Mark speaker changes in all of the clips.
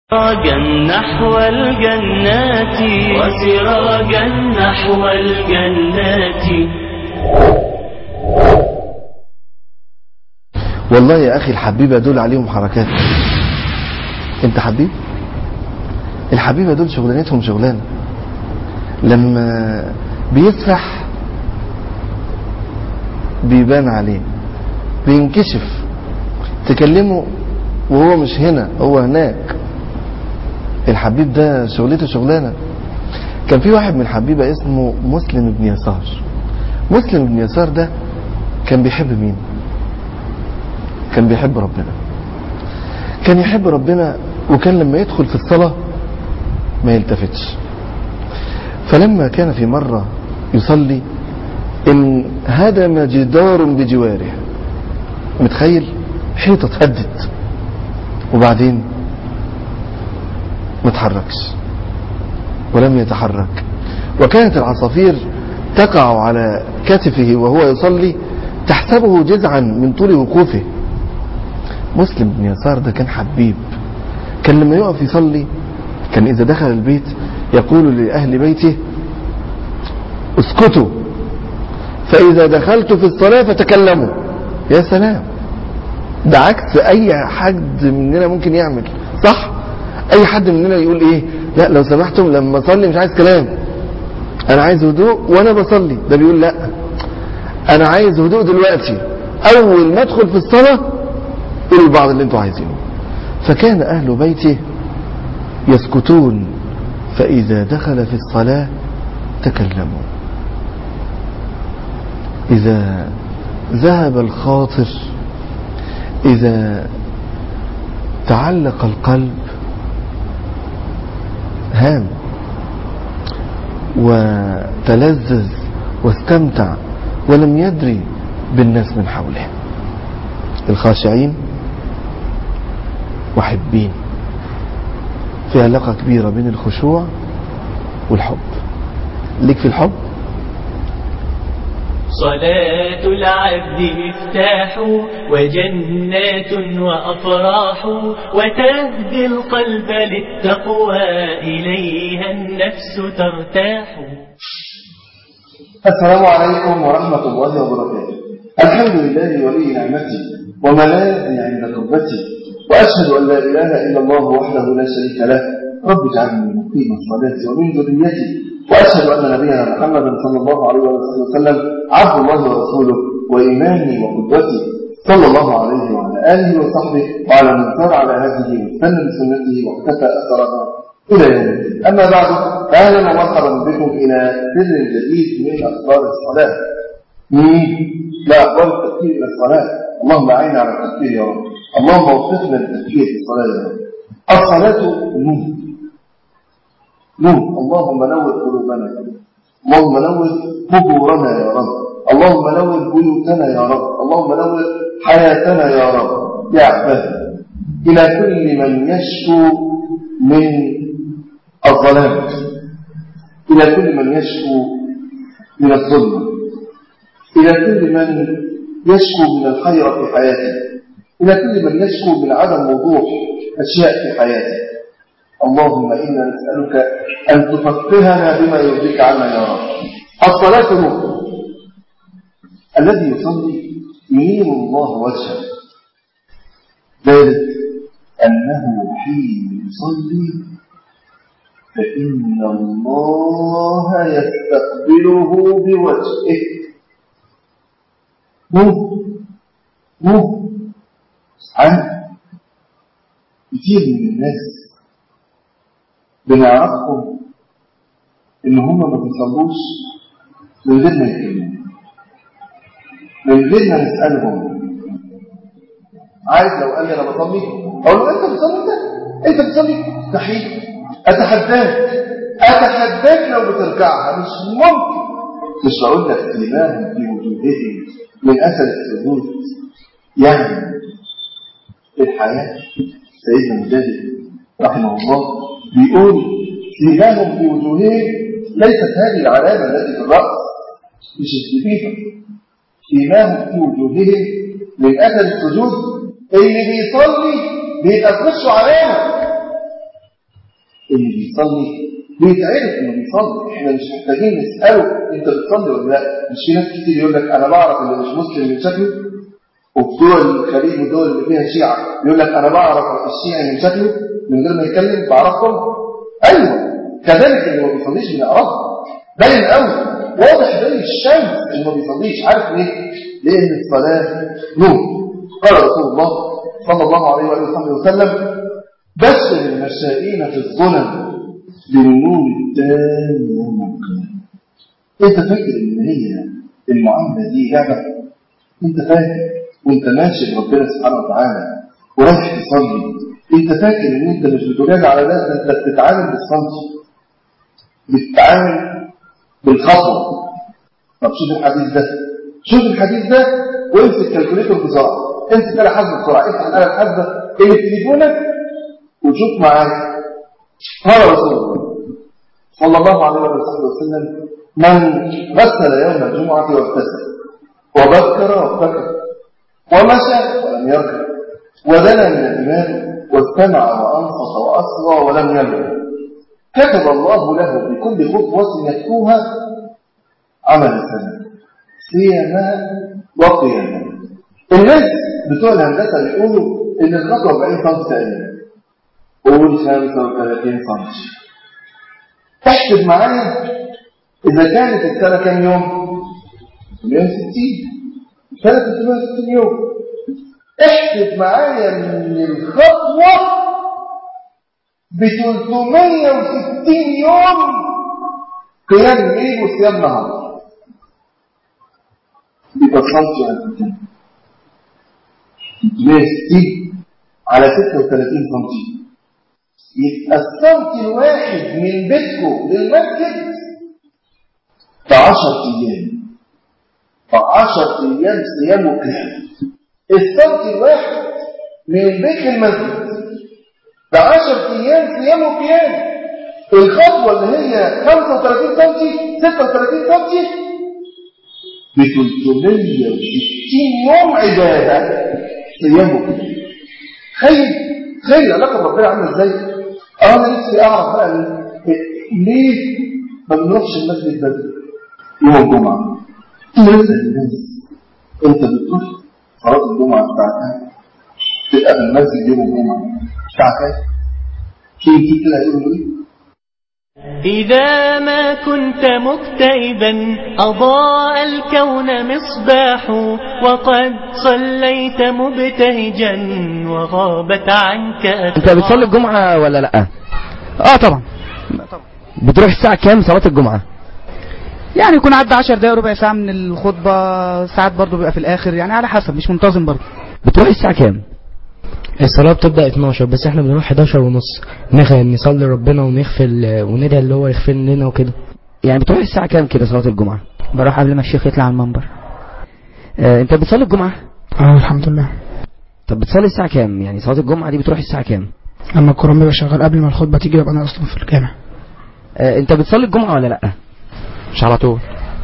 Speaker 1: سراجا نحو الجنات وسراجا نحو الجنات
Speaker 2: والله يا أخي الحبيبة دول عليهم حركات انت حبيب الحبيبة دول شغلانتهم شغلانة لما بيسرح بيبان عليه بينكشف تكلمه وهو مش هنا هو هناك الحبيب ده شغلته شغلانة كان في واحد من الحبيبة اسمه مسلم بن يسار مسلم بن يسار ده كان بيحب مين كان بيحب ربنا كان يحب ربنا وكان لما يدخل في الصلاة ما يلتفتش فلما كان في مرة يصلي ان هدم جدار بجواره متخيل حيطة اتهدت وبعدين ما تحركش ولم يتحرك وكانت العصافير تقع على كتفه وهو يصلي تحسبه جزعا من طول وقوفه مسلم بن يسار ده كان حبيب كان لما يقف يصلي كان إذا دخل البيت يقول لأهل بيته اسكتوا فإذا دخلت في الصلاة فتكلموا يا سلام ده عكس أي حد مننا ممكن يعمل صح أي حد مننا يقول إيه لا لو سمحتم لما أصلي مش عايز كلام أنا عايز هدوء وأنا بصلي ده بيقول لا أنا عايز هدوء دلوقتي أول ما أدخل في الصلاة قولوا بعض اللي انتوا عايزينه فكان أهل بيته يسكتون فإذا دخل في الصلاة تكلموا إذا ذهب الخاطر إذا تعلق القلب هام وتلذذ واستمتع ولم يدري بالناس من حوله الخاشعين محبين في علاقة كبيرة بين الخشوع والحب ليك في الحب
Speaker 1: صلاة العبد مفتاح وجنات وأفراح وتهدي القلب للتقوى إليها النفس ترتاح
Speaker 2: السلام عليكم ورحمة الله وبركاته الحمد لله ولي نعمتي وملاذي عند قربتي وأشهد أن لا إله إلا الله وحده لا شريك له رب اجعلني مقيم الصلاة ومن ذريتي وأشهد أن نبينا محمدا صلى الله عليه وسلم عبد الله ورسوله وإمامي وقدوتي صلى الله عليه وعلى آله وصحبه وعلى من سار على هذه واستنى بسنته واقتفى أثرها إلى يوم الدين أما بعد أهلا ومرحبا بكم إلى سر جديد من أخبار الصلاة مين؟ لا أخبار التفكير إلى الصلاة اللهم أعنا على التفكير يا رب اللهم وفقنا للتفكير في الصلاة يا رب الصلاة نور نور اللهم نور قلوبنا اللهم نور قبورنا يا رب اللهم نور بيوتنا يا رب اللهم نور حياتنا يا رب يا عباد إلى كل من يشكو من الظلام إلى كل من يشكو من الظلم إلى كل من يشكو من الحيرة في حياته إلى كل من يشكو من عدم وضوح أشياء في حياته اللهم إنا نسألك أن تفقهنا بما يرضيك عنا يا رب الصلاة نور الذي يصلي ينير الله وجهه ذلك أنه حين يصلي فإن الله يستقبله بوجهه نور نور سبحانه كتير من الناس بنعرفهم ان هم ما بيصلوش من غير ما يتكلموا من غير ما نسالهم عايز لو قال لي انا بصلي اقول له انت بتصلي انت انت بتصلي مستحيل اتحداك اتحداك لو بترجعها مش ممكن مش بقول لك سيماهم في وجوههم من اثر السجود يعني الحياه سيدنا مجاهد رحمه الله بيقول سيماهم في وجوههم ليست هذه العلامة التي في الرأس مش السفيفة سيماهم في وجوههم من أثر السجود اللي بيصلي بيبقى في وشه علامة اللي بيصلي بيتعرف انه بيصلي احنا مش محتاجين نساله انت بتصلي ولا لا مش في ناس كتير يقول لك انا بعرف اللي مش مسلم من شكله وفي دول الخليج والدول اللي فيها شيعة يقول لك انا بعرف الشيعي من شكله من غير ما يتكلم بعرفهم ايوه كذلك اللي ما بيصليش بنعرفه باين قوي واضح زي الشمس اللي ما بيصليش عارف ليه؟ لان الصلاه نور قال رسول الله صلى الله عليه واله وصحبه وسلم بشر المشائين في الظلم بالنور التام يوم القيامه انت فاكر ان هي المعامله دي لعبه انت فاكر وانت ماشي بربنا سبحانه وتعالى ورايح تصلي انت فاكر ان انت مش بتراجع على ده انت بتتعامل بالصمت بتتعامل بالخطوه طب شوف الحديث ده شوف الحديث ده وامسك كالكوليتور بسرعه امسك آلة حاسبة بسرعه افتح الآلة الحاسبة اللي في تليفونك وشوف معايا قال رسول الله صلى الله عليه وسلم من غسل يوم الجمعة واغتسل وبكر وابتكر ومشى ولم يركب ودنا من الإمام واستمع وأنصت وأصغى ولم يلغي كتب الله له بكل خطوة يتلوها عمل السنة صيامها وقيامها الناس بتوع الهندسة بيقولوا إن الخطوة 40 سم تقريبا قول 35 سم احسب معايا إذا كانت السنة كام يوم؟ 160 سنة 360 يوم احسب معايا من الخطوة ب 360 يوم قيام ليل وصيام نهار يبقى الصمت يعني كام؟ 360 على 36 سم يبقى الصمت الواحد من بيتكم للمسجد في 10 ايام في 10 ايام صيام وقيام الصمت الواحد من البيت للمسجد في 10 ايام صيام وقيام الخطوه اللي هي 35 سم 36 سم ب 360 يوم عباده صيام وقيام تخيل تخيل العلاقه بربنا عامله ازاي انا نفسي اعرف بقى ليه ما بنروحش المسجد بدري يوم الجمعه نسال الناس انت بتروح صلاه الجمعه الساعه كام تبقى في المسجد يوم الجمعه الساعه كام في في كده هيقولوا ايه
Speaker 1: إذا ما كنت مكتئبا أضاء الكون مصباح وقد صليت مبتهجا وغابت عنك
Speaker 3: انت بتصلي الجمعة ولا لا
Speaker 4: اه طبعا
Speaker 3: بتروح الساعة كام صلاة الجمعة
Speaker 4: يعني يكون عدى 10 دقايق ربع ساعة من الخطبة ساعات برضو بيبقى في الآخر يعني على حسب مش منتظم برضو
Speaker 3: بتروح الساعة كام
Speaker 5: الصلاة بتبدأ 12 بس احنا بنروح 11 ونص نخ- نصلي ربنا ونغفل وندعي اللي هو يغفر لنا وكده
Speaker 3: يعني بتروح الساعة كام كده صلاة الجمعة
Speaker 4: بروح قبل ما الشيخ يطلع على المنبر
Speaker 3: آه انت بتصلي الجمعة
Speaker 6: اه الحمد لله
Speaker 3: طب بتصلي الساعة كام يعني صلاة الجمعة دي بتروح الساعة كام
Speaker 6: اما القرآن بيبقى شغال قبل ما الخطبة تيجي ببقى انا اصلا في الجامع
Speaker 3: آه انت بتصلي الجمعة ولا لا
Speaker 5: مش على طول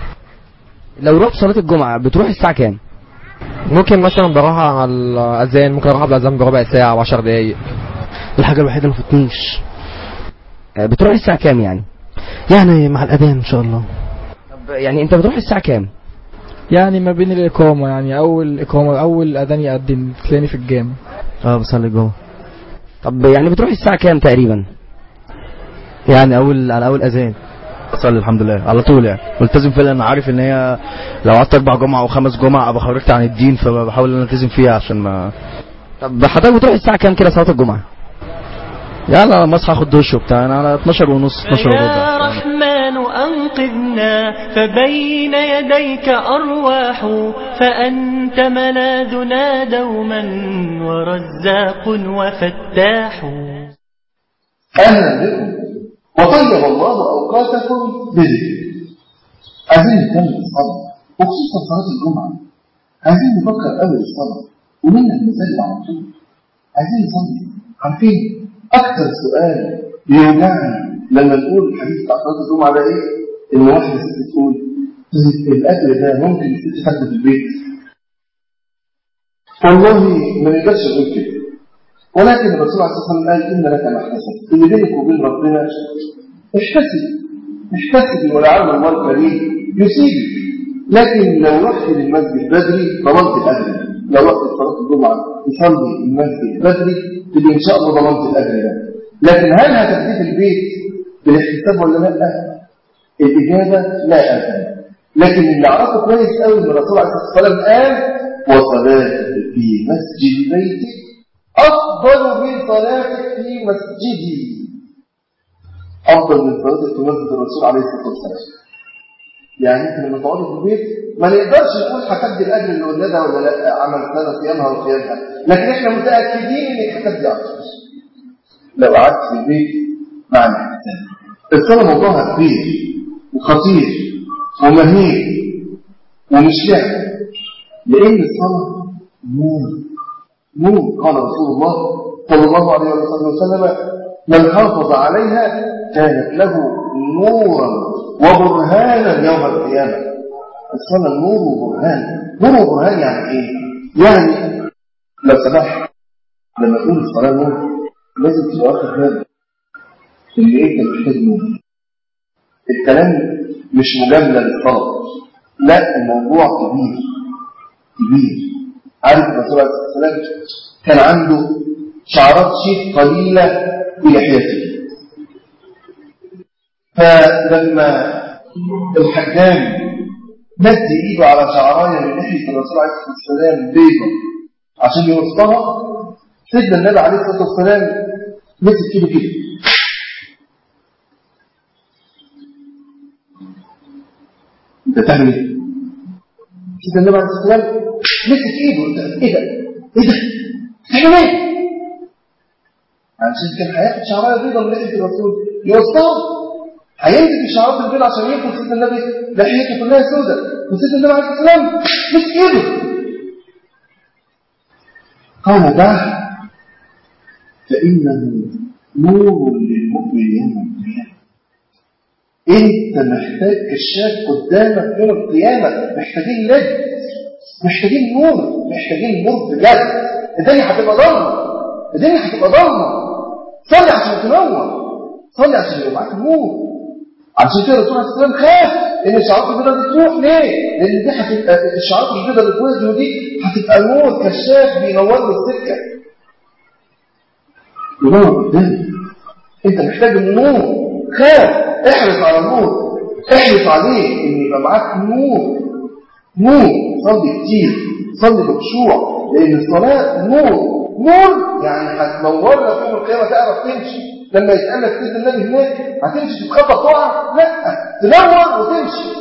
Speaker 3: لو رحت صلاة الجمعة بتروح الساعة كام
Speaker 5: ممكن مثلا بروح على الأذان ممكن أروح قبل الأذان بربع ساعة أو 10 دقايق
Speaker 6: الحاجة الوحيدة اللي ما فاتنيش
Speaker 3: آه بتروح الساعة كام يعني
Speaker 6: يعني مع الأذان إن شاء الله
Speaker 3: طب يعني انت بتروح الساعة كام
Speaker 7: يعني ما بين الإقامة يعني أول إقامة أول أذان يقدم تلاقيني في الجامع
Speaker 6: اه بصلي الجمعة
Speaker 3: طب يعني بتروح الساعة كام تقريبا
Speaker 6: يعني أول على أول أذان بصلي الحمد لله على طول يعني ملتزم فيها لأن عارف إن هي لو قعدت أربع جمعة أو خمس جمعة أبقى خرجت عن الدين فبحاول إن أنا ألتزم فيها عشان ما
Speaker 3: طب حضرتك بتروح الساعة كام كده صلاة الجمعة
Speaker 6: يعني لما أصحى آخد دش وبتاع أنا على 12 ونص 12
Speaker 1: يا
Speaker 6: وربع
Speaker 1: رحمن أنقذنا فبين يديك أرواح فأنت ملاذنا دوما ورزاق وفتاح
Speaker 2: اهلا بكم وطيب الله اوقاتكم بذكر عايزين نكمل الصلاه وخصوصا صلاه الجمعه عايزين نفكر قبل الصلاه ومنها المزاج على طول عايزين نصلي عارفين اكتر سؤال بيوجعني لما نقول الحديث بتاع صلاه الجمعه ده ايه؟ ان واحده ست تقول طيب الاكل ده ممكن الست تاكله في البيت والله ما نقدرش نقول كده ولكن الرسول عليه الصلاة والسلام قال إن لك ما احتسب اللي بينك وبين ربنا احتسب احتسب ولعل الله الكريم يصيبك لكن لو رحت للمسجد بدري ضمنت الأجر لو رحت صلاة الجمعة تصلي المسجد بدري تبقى إن شاء الله ضمنت الأجر ده لكن هل هتبدي في البيت بالاحتساب ولا لا؟ الإجابة لا أبدا لكن اللي عرفه كويس قوي ان الرسول عليه الصلاة والسلام قال وصلاتك في مسجد بيتك أفضل من صلاتك في مسجدي أفضل من صلاتك في مسجد الرسول عليه الصلاة والسلام يعني انت لما تقعد في البيت ما نقدرش نقول هتدي الاجر اللي قلنا ده ولا لا عمل سنه صيامها وقيامها لكن احنا متاكدين انك هتدي اكتر لو قعدت في البيت مع الاحتساب الصلاه موضوعها كبير وخطير ومهيب ومش لعب لان الصلاه نور نور قال رسول الله صلى الله عليه وسلم من حافظ عليها كانت له نورا وبرهانا يوم القيامة الصلاة نور وبرهان نور وبرهان يعني ايه؟ يعني لو سمحت لما تقول الصلاة نور لازم تبقى واخد بالك ان انت محتاج نور الكلام مش مجاملة للصلاة لا الموضوع كبير كبير عارف الرسول عليه الصلاة والسلام كان عنده شعرات شيء قليلة في لحيته فلما الحجام مد ايده على شعرايه من ناحيه الرسول عليه الصلاه والسلام بيضه عشان يوصلها سيدنا النبي عليه الصلاه والسلام مسك كده كده انت تعمل ايه؟ سيدنا النبي عليه الصلاه والسلام مسك ايده ايه ده؟ ايه ده؟ تعمل ايه؟ علشان كان هياخد شعرايه بيضه من ناحيه الرسول يوصلها هيمسك الشعرات البيضاء عشان ياخد سيدنا النبي لحيته كلها سوداء وسيدنا النبي عليه الصلاه والسلام مش ايده قال دعه فانه نور للمؤمن يوم القيامه انت محتاج كشاف قدامك يوم القيامه محتاجين لد محتاجين نور محتاجين نور بجد الدنيا هتبقى ضلمه الدنيا هتبقى ضلمه صلي عشان تنور صلي عشان يبقى معاك نور عشان كده الرسول عليه الصلاه والسلام خاف ان الشعرات البيضاء دي تروح ليه؟ لان دي هتبقى الشعرات البيضاء اللي في وجهه دي هتبقى نور كشاف بينور له السكه. ينور قدامك. انت محتاج النور خاف احرص على النور احرص عليه ان يبقى معاك نور نور صلي كتير صلي بخشوع لان الصلاه نور نور يعني هتنور لك يوم القيامه تعرف تمشي لما يسألك سيد النبي هناك هتمشي تتخبط تقع لا تنور وتمشي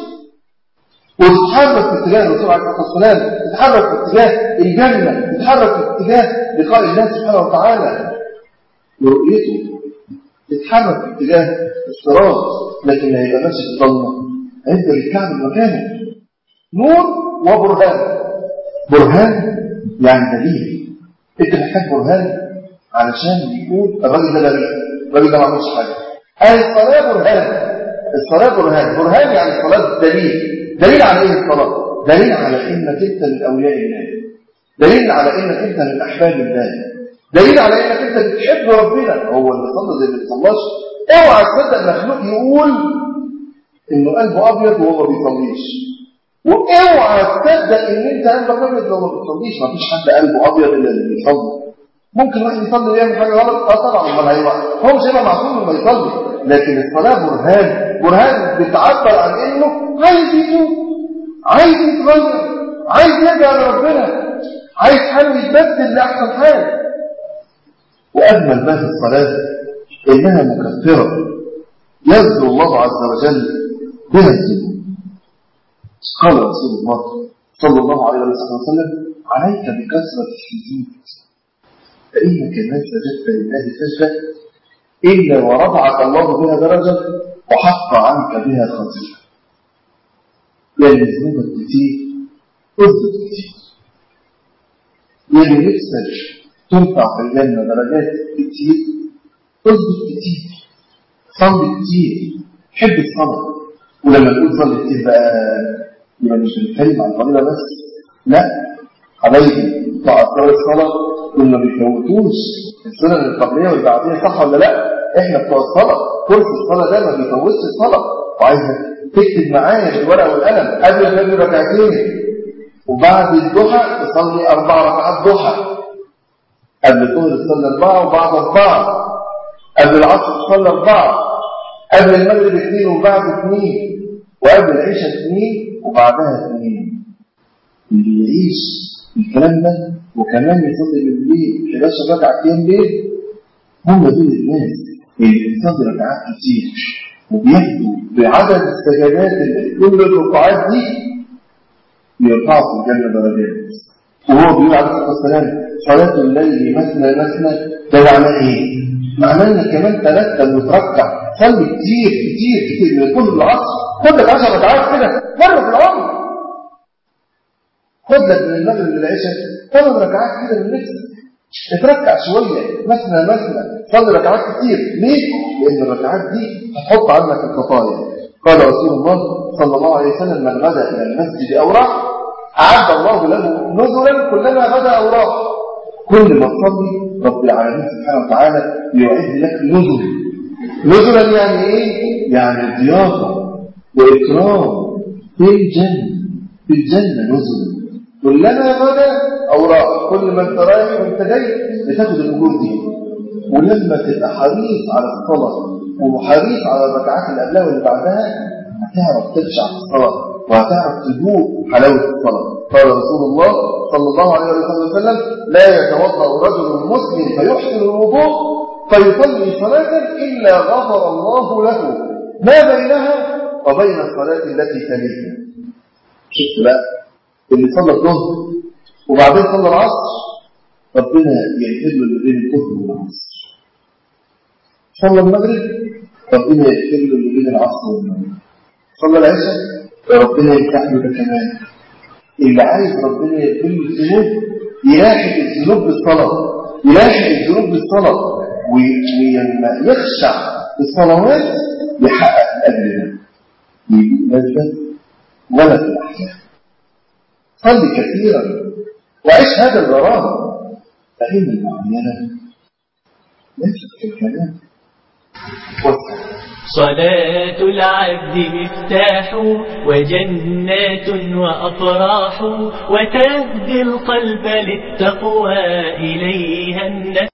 Speaker 2: وتتحرك في اتجاه الرسول عليه الصلاه والسلام تتحرك في اتجاه الجنه تتحرك في اتجاه لقاء الله سبحانه وتعالى ورؤيته تتحرك في اتجاه الصراط لكن هيبقى ماشي في الضلمه هيفضل الكعب مكانه نور وبرهان برهان يعني دليل انت محتاج برهان علشان يقول الراجل ده بريء الراجل ده ما عملش حاجه قال الصلاه برهان الصلاه برهان برهان يعني الصلاه دليل دليل على ايه الصلاه دليل على انك انت من اولياء الله دليل على انك انت من احباب الله دليل على انك انت بتحب ربنا هو اللي صلى زي اللي ما بيصلاش اوعى تصدق مخلوق يقول انه قلبه ابيض وهو ما بيصليش واوعى تصدق ان انت قلبك ابيض وهو ما بيصليش ما فيش حد قلبه ابيض الا اللي بيصلي ممكن واحد يصلي ويعمل حاجه غلط اه طبعا امال هيبقى هو مش هيبقى معصوم لما يصلي لكن الصلاه برهان برهان بتعبر عن انه عايز يتوب عايز يتغير عايز يرجع لربنا عايز حاله يتبدل لاحسن حال واجمل ما في الصلاه انها مكفره يذكر الله عز وجل بها الذنوب قال رسول الله صلى الله عليه وسلم عليك بكثره السجود فإنك ما سجدت لله سجدة إلا ورفعك الله بها درجة وحط عنك بها خطيئة يعني ذنوبك كتير اذنب كتير يعني نفسك ترفع في الجنة درجات كتير اذنب كتير صلي كتير حب الصلاة ولما نقول صلي كتير بقى يبقى مش بنتكلم عن الفضيلة بس لا حبايبي بتوع أذكار الصلاة دول ما بيفوتوش السنن القبليه والبعديه صح ولا لا احنا بتوع الصلاه كرسي الصلاه ده ما بيفوتش الصلاه وعايزك تكتب معايا بالورقه والقلم قبل الفجر ركعتين وبعد الضحى تصلي اربع ركعات ضحى قبل الظهر تصلي اربعه وبعد اربعه قبل العصر تصلي اربعه قبل المغرب اثنين وبعد اثنين وقبل العشاء اثنين وبعدها اثنين اللي يعيش الكلام ده وكمان يصلي بالليل 11 ركعه قيام ليل هم دول الناس اللي بيصلي ركعات كتير وبياخدوا بعدد السجدات اللي في كل الركعات دي يرفعوا في الجنه درجات وهو بيقول عليه الصلاه والسلام صلاه الليل مثنى مثنى ده معناه ايه؟ معناه ان كمان ثلاثه متركع صلي كتير كتير كتير من كل العصر خد لك 10 ركعات كده مره في العمر خد لك من المغرب للعشاء ثمان ركعات كده من نفسك اتركع شويه مثنى مثنى صلي ركعات كتير ليه؟ لان الركعات دي هتحط عنك الخطايا قال رسول الله صلى الله عليه وسلم من غدا الى المسجد او راح اعد الله له نزلا كلما غدا او راح كل ما تصلي رب العالمين سبحانه وتعالى يعد لك نزل نزلا يعني ايه؟ يعني ضيافه واكرام في الجنه في الجنه نزلا كلما غدا او راح كل ما انت رايح وانت جاي بتاخد الاجور دي ولما تبقى حريص على الصلاه وحريص على الركعات اللي قبلها واللي بعدها هتعرف تخشع في الصلاه وهتعرف تذوق حلاوه الصلاه قال رسول الله صلى الله عليه وسلم لا يتوضا رجل مسلم فيحسن الوضوء فيصلي صلاه الا غفر الله له ما بينها وبين الصلاه التي تليها شفت بقى اللي صلى الظهر وبعدين صلى العصر ربنا يغفر له اللي بين الظهر والعصر صلى المغرب ربنا يغفر له اللي بين العصر والمغرب صلى العشاء ربنا يفتح له ده كمان اللي عايز ربنا يغفر له الذنوب يلاحق الذنوب بالصلاه يلاحق الذنوب بالصلاه ولما يخشع في الصلوات يحقق الاجر ده يجيب لذه ولا في الاحلام صلي كثيرا وعيش هذا الغرام فإن المعينة ليست كالكلام
Speaker 1: صلاة العبد مفتاح وجنات وأفراح وتهدي القلب للتقوى إليها النفس